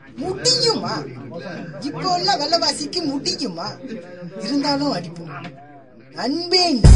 முடியுமா இப்போ உள்ள விலைவாசிக்கு முடியுமா இருந்தாலும் அடிப்போம் அன்பேண்டா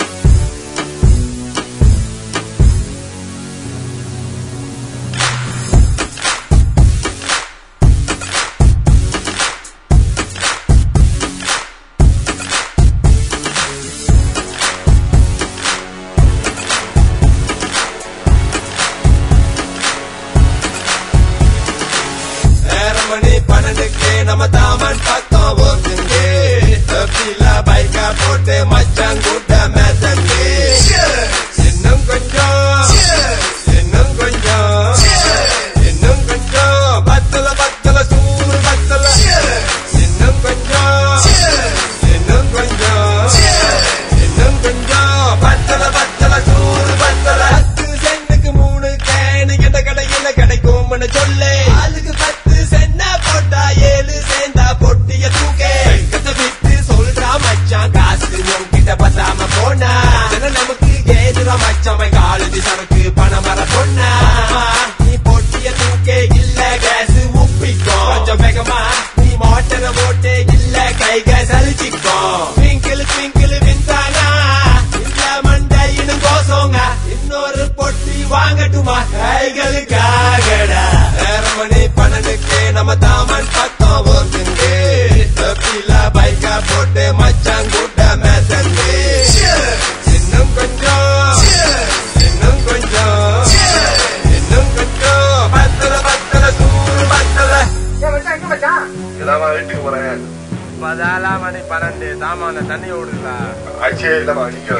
நேரம் மணி பன்னெண்டுக்கு நம்ம தாமன் பக்கம் ஓட்டுங்க தப்பில பைக்கா போட்டு மச்சான் கூட்ட மேத்தங்க இன்னும் கொஞ்சம் இன்னும் கொஞ்சம் இன்னும் கொஞ்சம் பத்தல பத்தல சூறு பத்தல இன்னும் கொஞ்சம் இன்னும் கொஞ்சம் இன்னும் கொஞ்சம் பத்தல பத்தல சூறு பத்தல பத்து சென்ட்டுக்கு மூணு கேனு எந்த கடையில கிடைக்கும்னு சொல்லு அதுக்கு பத்து சென்ன போட்டா ஏழு சேர்ந்தா பொட்டிய தூக்கே கத்த விட்டு சொல்றா மச்சான் காசு உன்கிட்ட பத்தாம போனா இதெல்லாம் நமக்கு ஏதுரா மச்சான் காலேஜ் சரக்கு பணம் வர பொண்ணா நீ பொட்டிய தூக்கே இல்ல கேஸ் உப்பிக்கோ கொஞ்சம் வேகமா நீ மோட்டரை போட்டு இல்ல கைக சலிச்சிக்கோ ட்விங்கிள் ட்விங்கிள் விந்தானா இல்ல மண்டையினு கோசோங்க இன்னொரு பொட்டி வாங்கட்டுமா கைகளுக்காகடா நேரம் மணி பன்னெண்டுக்கு நம்ம தாமன் பக்கம் ஓட்டுங்க தப்பில பைக்கா போட்டு மச்சான் கூட்ட மேத்தங்க இன்னும் கொஞ்சம் இன்னும் கொஞ்சம் இன்னும் கொஞ்சம் பத்தல பத்தல சூறு பத்தல இதாம்மா வீட்டுக்கு போறேன் பதாலா மணி பன்னெண்டு தாமான தண்ணி ஓடுதா ஆச்சே இல்லம்மா நீங்க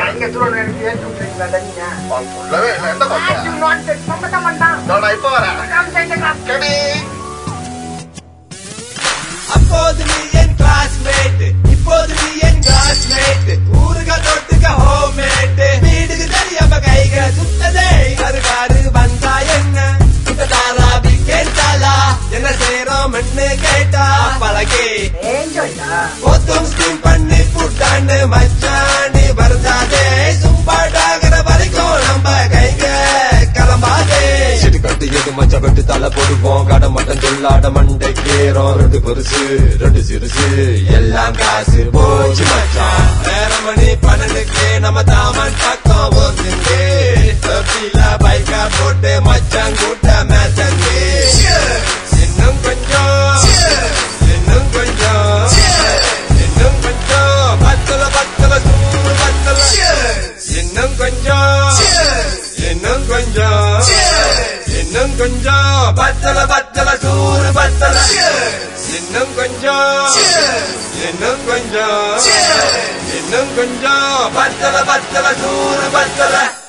அவன் சொல்லவே இல்லை என்ன பண்றான் நான் இப்ப வரேன் கடி அப்போது நீ என் கிளாஸ்மேட் இப்போது நீ என் கிளாஸ்மேட் ஊருக தொட்டுக்க ஹோம்மேட் வீடுக்கு தெரியாம கைக சுத்ததே கருகாரு வந்தா என்ன இந்த தாரா கேட்டாலா என்ன செய்யறோம்னு கேட்டா பழகே ஒத்தும் ஸ்டீம் பண்ணி புட்டான்னு மச்சானி வருதாதே சும்பாடாகிற வரைக்கும் நம்ம கைங்க கிளம்பாதே செடி கட்டு எது மச்ச வெட்டு தலை போடுவோம் கடை மட்டன் சொல்லாட மண்டை கேறோம் ரெண்டு பெருசு ரெண்டு சிறுசு எல்லாம் காசு போச்சு மச்சான் வேற மணி பன்னெண்டுக்கு நம்ம தாமன் பக்கம் ஓட்டுங்க தப்பில பைக்கா போட்டு மச்சான் கூட்ட மேத்தங்க இன்னும் கொஞ்சம் இன்னும் கொஞ்சம் இன்னும் கொஞ்சம் பத்தல பத்தல சூறு பத்தல இன்னும் கொஞ்சம் இன்னும் கொஞ்சம் இன்னும் கொஞ்சம் பத்தல பத்தல சூறு பத்தல இன்னும் கொஞ்சம் இன்னும் கொஞ்சம் இன்னும் கொஞ்சம் பத்தல பத்தல சூறு பத்தல